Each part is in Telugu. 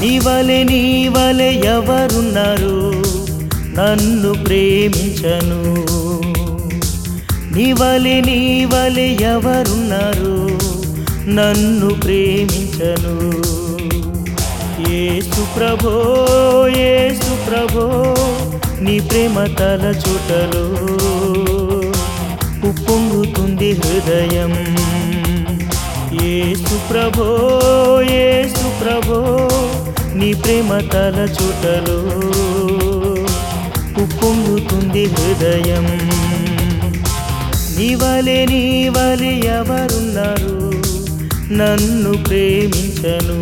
నీవలె నీవలె ఎవరున్నారు నన్ను ప్రేమించను నీవలె నీవలె ఎవరున్నారు నన్ను ప్రేమించను ఏసు ప్రభో ఏసు ప్రభో నీ ప్రేమ తల చుటలో ఉప్పొంగుతుంది హృదయం ఏసు ప్రభో ఏసు ప్రభో నీ ప్రేమ తల చుటలో ఉప్పొంగుతుంది హృదయం నీవలే నీవలే ఎవరున్నారు నన్ను ప్రేమించను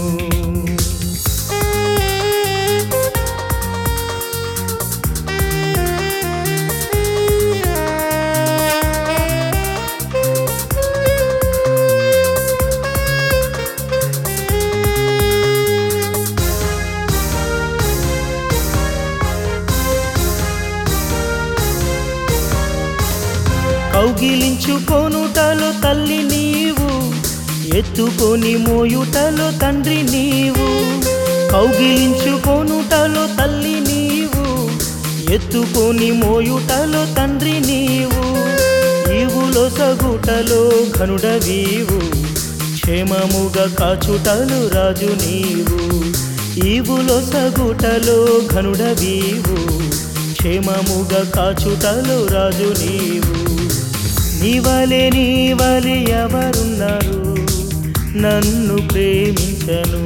కౌగిలించుకొనుటలో తల్లి నీవు ఎత్తుకొని మోయుటలో తండ్రి నీవు కౌగిలించుకొనుటలో తల్లి నీవు ఎత్తుకొని మోయుటలో తండ్రి నీవు ఈవులో సగుటలో ఘనుడవీవు క్షేమముగా కాచుటలు రాజు నీవు ఈవులో సగుటలో ఘనుడవీవు క్షేమముగా కాచుటలు రాజు నీవు నీవలే నీవలే ఎవరున్నారు నన్ను ప్రేమించను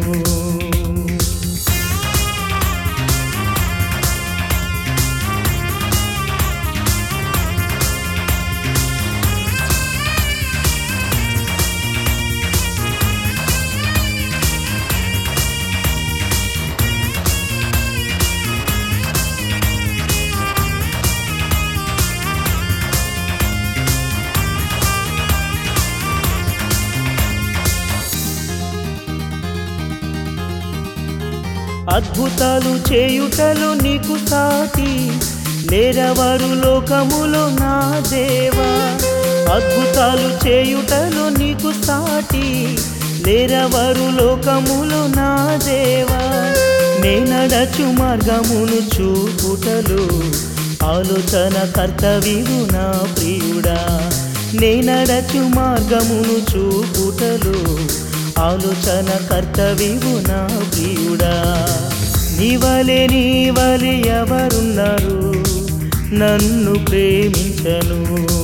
అద్భుతాలు చేయుటలో నీకు సాటి లేరవారు లోకములో నా దేవా అద్భుతాలు చేయుటలో నీకు సాటి లేరవారు లోకములో నా దేవా నేనడచు మార్గమును చూపుటలు ఆలోచన కర్తవ్యము నా ప్రియుడా నేనడచు మార్గమును చూపుటలు ఆలోచన కర్తవ్యము నా ప్రియుడా నీవలే నీవలే ఎవరున్నారు నన్ను ప్రేమించను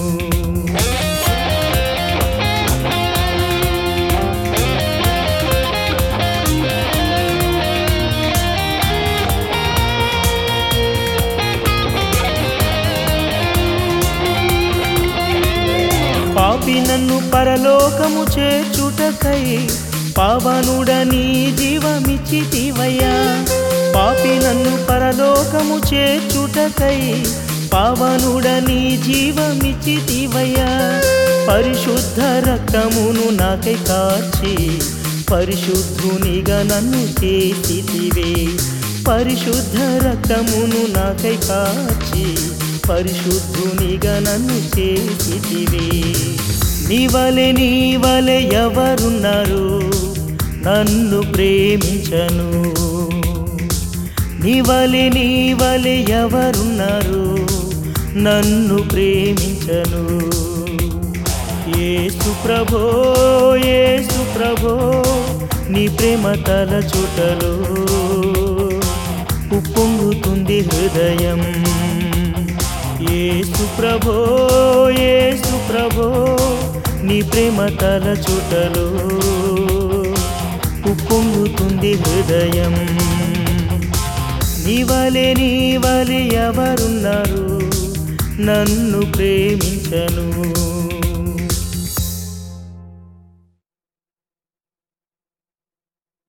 పాపి నన్ను పరలోకము చేర్చుటకై పావనుడని జీవమిచ్చితివయ్యా పాపి నన్ను పరలోకము చేర్చుటకై పావనుడని జీవమిచ్చితివయ్యా పరిశుద్ధ రక్తమును నాకై కార్చి పరిశుద్ధునిగా నన్ను చేసితివే పరిశుద్ధ రక్తమును నాకై కార్చి పరిశుద్ధునిగా నన్ను చేసితివే నీవలే నీవలే ఎవరున్నారు నన్ను ప్రేమించను నీవలే నీవలే ఎవరున్నారు నన్ను ప్రేమించను ఏసు ప్రభో ఏసు ప్రభో నీ ప్రేమ తల చుటలో ఉప్పొంగుతుంది హృదయం ఏసు ప్రభో ఏసు ప్రభో నీ ప్రేమ తల చుటలో ఉప్పొంగుతుంది హృదయం నీవలే నీవలే ఎవరున్నారు నన్ను ప్రేమించను